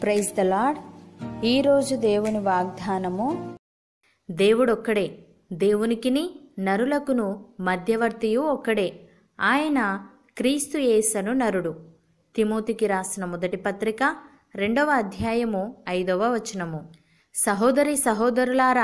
praise the lord ఈరోజు దేవుని వాగ్దానము దేవుడొక్కడే దేవునికిని నరులకును మధ్యవర్తియు ఒక్కడే ఆయన క్రీస్తు యేసను నరుడు తిమోతికి రాసిన మొదటి పత్రిక రెండవ అధ్యాయము ఐదవ వచనము సహోదరి సహోదరులారా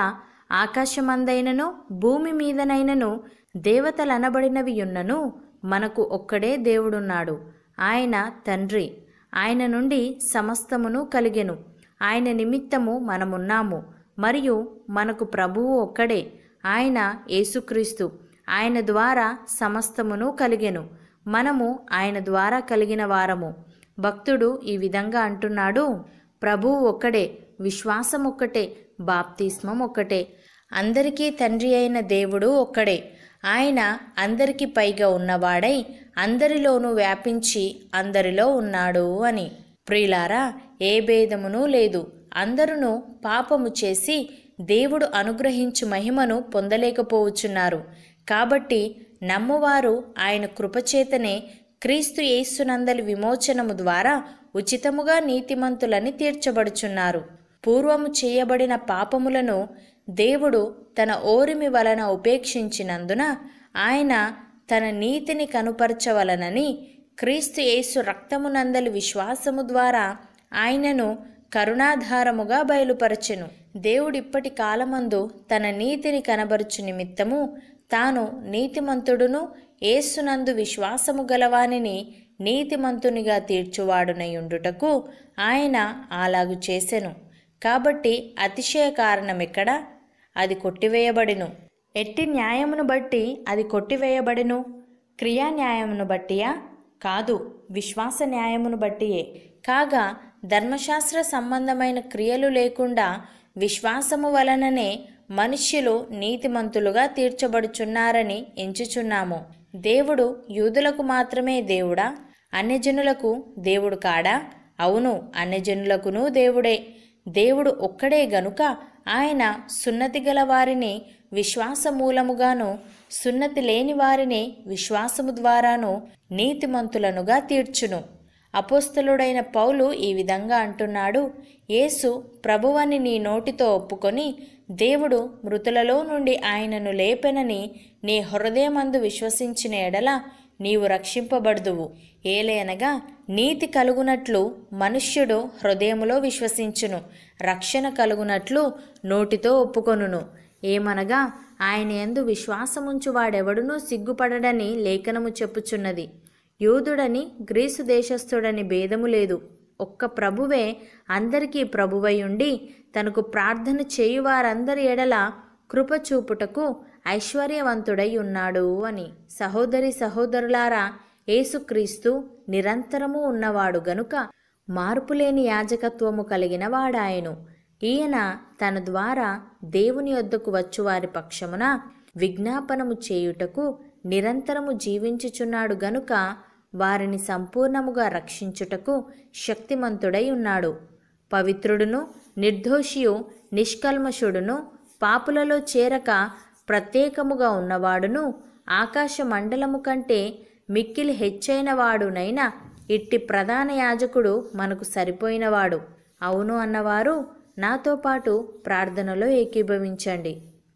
ఆకాశమందైనను భూమి మీదనైనను దేవతలనబడినవి యున్నను మనకు ఒక్కడే దేవుడున్నాడు ఆయన తండ్రి ఆయన నుండి సమస్తమును కలిగెను ఆయన నిమిత్తము మనమున్నాము మరియు మనకు ప్రభువు ఒక్కడే ఆయన యేసుక్రీస్తు ఆయన ద్వారా సమస్తమును కలిగెను మనము ఆయన ద్వారా కలిగిన వారము భక్తుడు ఈ విధంగా అంటున్నాడు ప్రభువు ఒక్కడే విశ్వాసం ఒక్కటే బాప్తిస్మం ఒక్కటే అందరికీ తండ్రి అయిన దేవుడు ఒక్కడే ఆయన అందరికీ పైగా ఉన్నవాడై అందరిలోనూ వ్యాపించి అందరిలో ఉన్నాడు అని ప్రియులారా ఏ భేదమును లేదు అందరును పాపము చేసి దేవుడు అనుగ్రహించు మహిమను పొందలేకపోవచ్చున్నారు కాబట్టి నమ్మువారు ఆయన కృపచేతనే క్రీస్తు యేసునందలి విమోచనము ద్వారా ఉచితముగా నీతిమంతులని తీర్చబడుచున్నారు పూర్వము చేయబడిన పాపములను దేవుడు తన ఓరిమి వలన ఉపేక్షించినందున ఆయన తన నీతిని కనుపరచవలనని క్రీస్తు యేసు రక్తమునందలి విశ్వాసము ద్వారా ఆయనను కరుణాధారముగా బయలుపరచెను దేవుడిప్పటి కాలమందు తన నీతిని కనబరుచు నిమిత్తము తాను నీతిమంతుడును ఏసునందు విశ్వాసము గలవానిని నీతిమంతునిగా తీర్చువాడునయుండుటకు ఆయన అలాగు చేసెను కాబట్టి అతిశయ కారణమెక్కడ అది కొట్టివేయబడిను ఎట్టి న్యాయమును బట్టి అది కొట్టివేయబడిను క్రియా న్యాయమును బట్టియా కాదు విశ్వాస న్యాయమును బట్టియే కాగా ధర్మశాస్త్ర సంబంధమైన క్రియలు లేకుండా విశ్వాసము వలననే మనుష్యులు నీతిమంతులుగా తీర్చబడుచున్నారని ఎంచుచున్నాము దేవుడు యూదులకు మాత్రమే దేవుడా అన్యజనులకు దేవుడు కాడా అవును అన్యజనులకును దేవుడే దేవుడు ఒక్కడే గనుక ఆయన సున్నతి గల వారిని విశ్వాసమూలముగాను సున్నతి లేని వారిని విశ్వాసము ద్వారాను నీతిమంతులనుగా తీర్చును అపోస్తలుడైన పౌలు ఈ విధంగా అంటున్నాడు యేసు ప్రభువని నీ నోటితో ఒప్పుకొని దేవుడు మృతులలో నుండి ఆయనను లేపెనని నీ హృదయమందు విశ్వసించిన ఎడల నీవు రక్షింపబడుదువు ఏలేనగా నీతి కలుగునట్లు మనుష్యుడు హృదయములో విశ్వసించును రక్షణ కలుగునట్లు నోటితో ఒప్పుకొనును ఏమనగా ఆయన ఎందు విశ్వాసముంచు వాడెవడునూ సిగ్గుపడడని లేఖనము చెప్పుచున్నది యూదుడని గ్రీసు దేశస్థుడని భేదము లేదు ఒక్క ప్రభువే అందరికీ ప్రభువై ఉండి తనకు ప్రార్థన చేయువారందరి ఎడల కృప చూపుటకు ఐశ్వర్యవంతుడై ఉన్నాడు అని సహోదరి సహోదరులారా యేసుక్రీస్తు నిరంతరము ఉన్నవాడు గనుక మార్పులేని యాజకత్వము కలిగిన వాడాయను ఈయన తన ద్వారా దేవుని వద్దకు వచ్చువారి పక్షమున విజ్ఞాపనము చేయుటకు నిరంతరము జీవించుచున్నాడు గనుక వారిని సంపూర్ణముగా రక్షించుటకు శక్తిమంతుడై ఉన్నాడు పవిత్రుడును నిర్దోషియు నిష్కల్మషుడును పాపులలో చేరక ప్రత్యేకముగా ఉన్నవాడును ఆకాశ మండలము కంటే మిక్కిలి హెచ్చైన వాడునైనా ఇట్టి ప్రధాన యాజకుడు మనకు సరిపోయినవాడు అవును అన్నవారు నాతో పాటు ప్రార్థనలో ఏకీభవించండి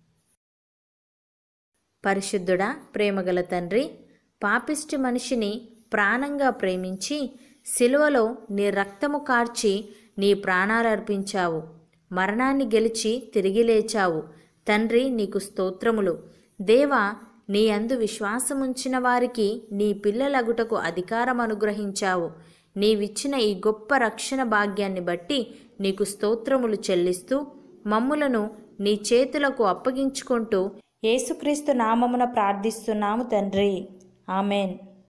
పరిశుద్ధుడా ప్రేమగల తండ్రి పాపిష్టి మనిషిని ప్రాణంగా ప్రేమించి సిలువలో నీ రక్తము కార్చి నీ ప్రాణాలర్పించావు మరణాన్ని గెలిచి తిరిగి లేచావు తండ్రి నీకు స్తోత్రములు దేవా నీ అందు విశ్వాసముంచిన వారికి నీ పిల్లలగుటకు అధికారం అనుగ్రహించావు నీవిచ్చిన ఈ గొప్ప రక్షణ భాగ్యాన్ని బట్టి నీకు స్తోత్రములు చెల్లిస్తూ మమ్ములను నీ చేతులకు అప్పగించుకుంటూ యేసుక్రీస్తు నామమున ప్రార్థిస్తున్నాము తండ్రి ఆమెన్